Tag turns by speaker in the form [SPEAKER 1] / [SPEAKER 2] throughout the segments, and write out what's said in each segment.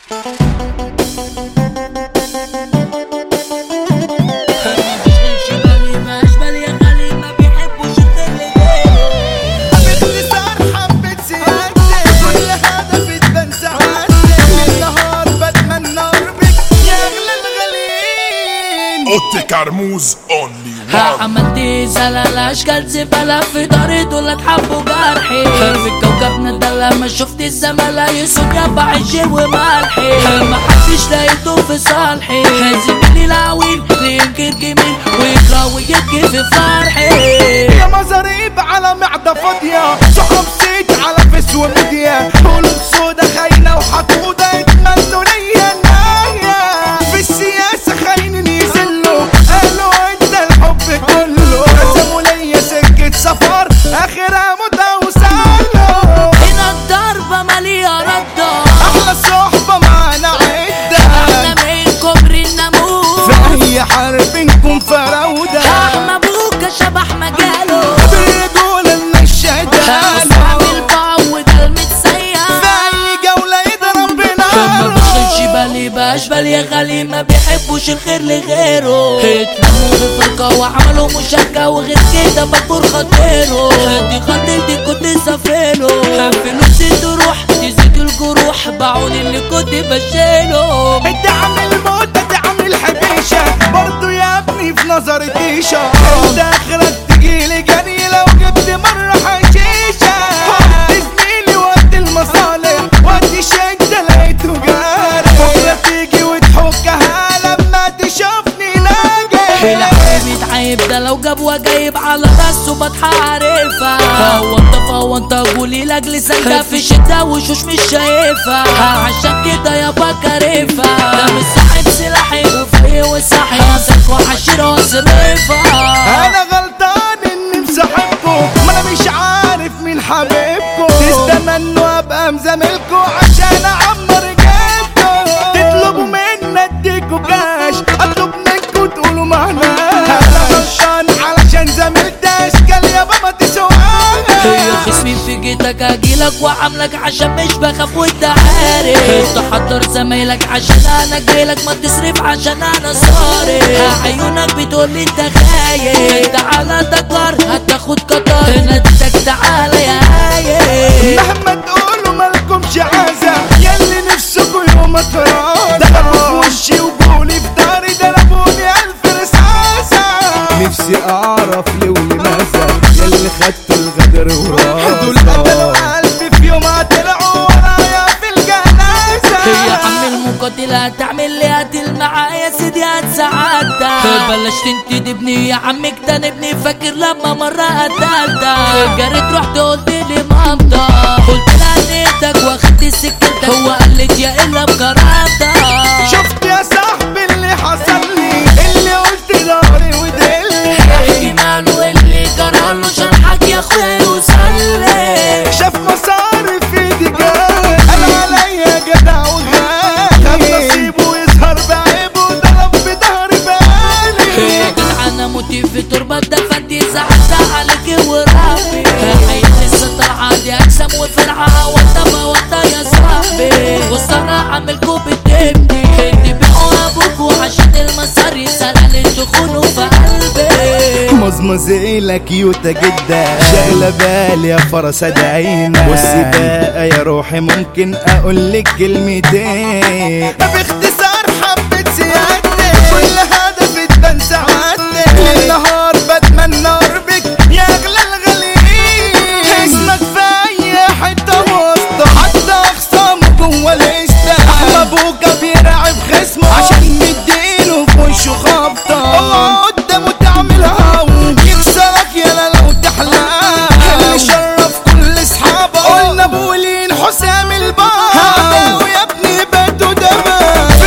[SPEAKER 1] باختصار حبة سيادتي كل هدفي تبان سعادتي النهار بتمنى قربك يا اغلى الغاليين
[SPEAKER 2] اوتي كرموز اونلي
[SPEAKER 3] ها
[SPEAKER 2] وان
[SPEAKER 3] عملتي زلالة اشكال زبالة في داري دول تحبوا جرحي في كوكبنا ده لما شفت الزمالة يسود يا بعيشي وملحي ما حدش لقيته في صالحي زميلي العويل ينكر جميل ويكره ويبكي في فرحي
[SPEAKER 1] يا مزاريب على معدة فاضية صحاب سيد على فيس وميديا قلوب سودا خاينة وحقودة يتمنوا ليا النهاية في السياسة خاينين يزلوا قالوا انت الحب كله رسموا ليا سكة سفر اخرها موت وسالوا
[SPEAKER 3] هنا الضربة مالية ردة
[SPEAKER 1] احلى صحبة معانا عدة
[SPEAKER 3] احنا من كبر الناموس
[SPEAKER 1] في اي حرب نكون فراودة
[SPEAKER 3] احنا بوكا شبح مجاله
[SPEAKER 1] بالرجولة النشادة
[SPEAKER 3] اصحاب البعوض المتسيح
[SPEAKER 1] في اي جولة يضرب
[SPEAKER 3] ما
[SPEAKER 1] بنار
[SPEAKER 3] بشغلش بالي باشبال يا غالي ما بيحبوش الخير لغيره اتلموا في فرقة وعملوا مشاركة وغير كده بكبر خاطره دي خطيتي كنت سافله فلوسي تروح تزيد الجروح باعوني اللي كنت بشيله
[SPEAKER 1] انت عامل موتة انت عامل حبيشة برضو يا ابني في نظري تيشة انت اخرك تجيلي جري لو جبت مرة حشيشة وقت زميلي وقت المصالح وقت شدة لقيته جاري بكرة تيجي وتحكها لما تشوفني ناجي
[SPEAKER 3] العيب عيب ده لو جاب وجايب على راسه بتحارفها هو انت فهو انت قولي لاجل سنجة في شدة وشوش مش شايفها عشان كده يابا كارفها ده مش صاحب سلاحي وفي وصاحي امسك وحشير واصرفها
[SPEAKER 1] انا غلطان اني مصاحبكم ما انا مش عارف مين حبيبكم تستنوا ابقى مزاملكم عشان اعمر جيبكم تطلبوا مني اديكوا كاش اطلب منكم تقولوا معنا انا غلطان علشان زميلت اشكال يابا ما
[SPEAKER 3] هي
[SPEAKER 1] تسواش
[SPEAKER 3] خصمي في جيتك اجيلك وعاملك عشان مش بخاف وانت عارف تحضر زمايلك عشان انا جايلك ما تصرف عشان انا صارف عيونك بتقولي انت خايف تعالى دكار هتاخد قطر ناديتك تعالى يا هايف
[SPEAKER 1] مهما تقولوا مالكمش عازة ياللي نفسكوا يوم اترازة دخلوا في وشي وقولي في داري ضربوني الف رصاصة نفسي اعرف ليه ولماذا ياللي خدتوا الغدر وراسة دول قتلوا قلبي في يوم طلعوا ورايا في الجنازة
[SPEAKER 3] يا عم المقاتل هتعمل لي قتل معايا سيدي هتساعدك بلاش تنتدبني يا عم اجتنبني فاكر لما مرة قتلتك جريت رحت قلت لي مامتك قلت لها نيتك واخدت سكتك هو قالت يا الا بكرامتك
[SPEAKER 1] شفت يا صاحبي اللي حصل لي اللي قلت داري ودلي
[SPEAKER 3] احكي ماله اللي جراله شرحك يا اخويا وصلي
[SPEAKER 1] شاف مصاري في ايدي جاي انا عليا جدع وغالي خد نصيبه يسهر بعيبه ضرب في ظهري بالي
[SPEAKER 3] يا جدعانة موتي في تربة دفنتي زعلت عليك وربي عين لسه طالعة دي أجسام وفرحة وانت ما وانت يا صاحبي والصرا عاملكوا بتبني تبيعوا أبوكوا عشان المصاري سنة تخونوا في قلبي
[SPEAKER 1] مزمزيلة كيوتة جدا شايلة بالي يا فرسة دايما بصي بقى يا روحي ممكن اقول لك كلمتين باختصار حبة سيادتي كل هدفي تبان سعادتي النهار بتمنى قربك يا اغلى الغاليين اسمك في اي حتة وسطة حتى اخصام جوه الاستا احمى ابوك بيرعب خصمه عشان مديله في وشه خبطة اوعى قدامه تعمل هاو يكسرك يالا لو تحلم اللي شرف كل اصحابه قلنا بولين حسام البار هداوي يا ابني باتوا دمار في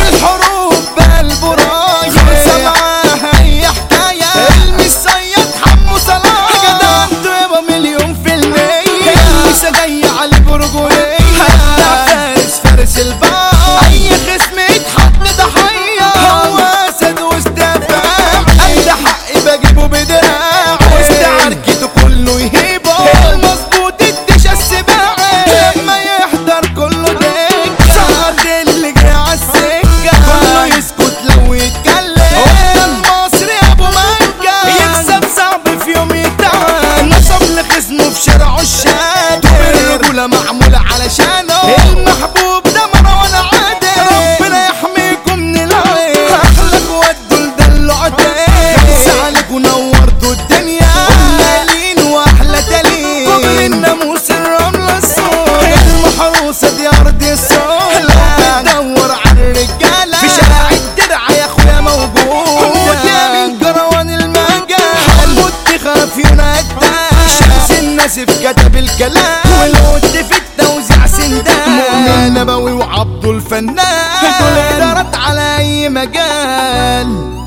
[SPEAKER 1] علشانه المحبوب ده مروان عادل ربنا يحميكم من العين احلى ودوا لدلعتين خمسة عليك ونورتوا الدنيا مالين واحلى دليل كبر الناموس الرملة السود المحروسة دي ارض السود لو بتدور على الرجالة في شارع الدرع يا اخويا موجود يا من كروان المجال حمود تخاف ينادى شمس الناسف كتب الكلام والود في التوزيع سندان مؤمن نبوي وعبد الفنان دول ادارات على اي مجال